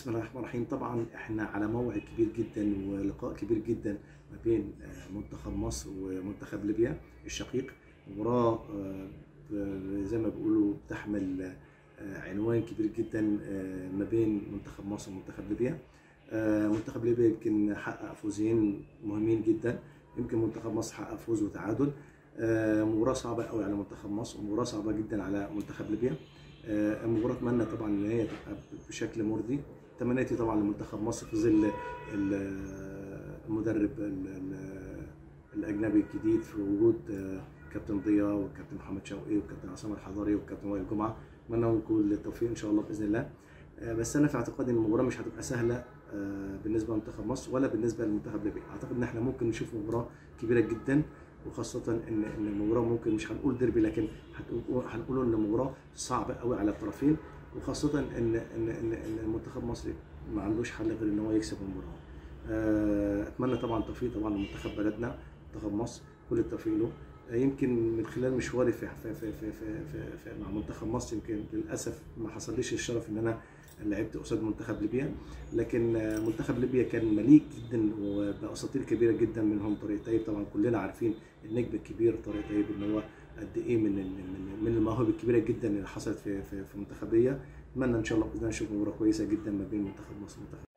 بسم الله الرحمن الرحيم طبعا احنا على موعد كبير جدا ولقاء كبير جدا ما بين آه، منتخب مصر ومنتخب ليبيا الشقيق مباراة آه، ب- زي ما بيقولوا بتحمل آه، عنوان كبير جدا آه، ما بين منتخب مصر ومنتخب ليبيا آه، منتخب ليبيا يمكن حقق فوزين مهمين جدا يمكن منتخب مصر حقق فوز وتعادل آه، مباراة صعبة قوي على منتخب مصر ومباراة صعبة جدا على منتخب ليبيا آه، المباراة اتمنى طبعا ان هي تبقى بشكل مرضي تمنياتي طبعا لمنتخب مصر في ظل ال- المدرب ال- ال- الاجنبي الجديد في وجود آه، كابتن ضياء والكابتن محمد شوقي والكابتن عصام الحضاري والكابتن وائل جمعه اتمنى لهم كل التوفيق ان شاء الله باذن الله آه، بس انا في اعتقادي ان المباراه مش هتبقى سهله آه، بالنسبه لمنتخب مصر ولا بالنسبه لمنتخب ليبيا اعتقد ان احنا ممكن نشوف مباراه كبيره جدا وخاصة إن إن المباراة ممكن مش هنقول ديربي لكن هتقول- هنقول إن المباراة صعبة قوي على الطرفين وخاصة إن إن إن إن منتخب مصر ما عندوش حل غير إن هو يكسب المباراة. آه، أتمنى طبعا التوفيق طبعا لمنتخب بلدنا منتخب مصر كل التوفيق له. آه، يمكن من خلال مشواري في في في في, في, في, في مع منتخب مصر يمكن للأسف ما حصليش الشرف إن أنا لعبت قصاد منتخب ليبيا لكن آه، منتخب ليبيا كان مليء جدا وباساطير كبيره جدا منهم طارق طيب طبعا كلنا عارفين النجم الكبير طارق طيب ان هو قد ايه من ال- من من المواهب الكبيره جدا اللي حصلت في في, في منتخب ليبيا اتمنى ان شاء الله باذن الله نشوف مباراه كويسه جدا ما بين منتخب مصر ومنتخب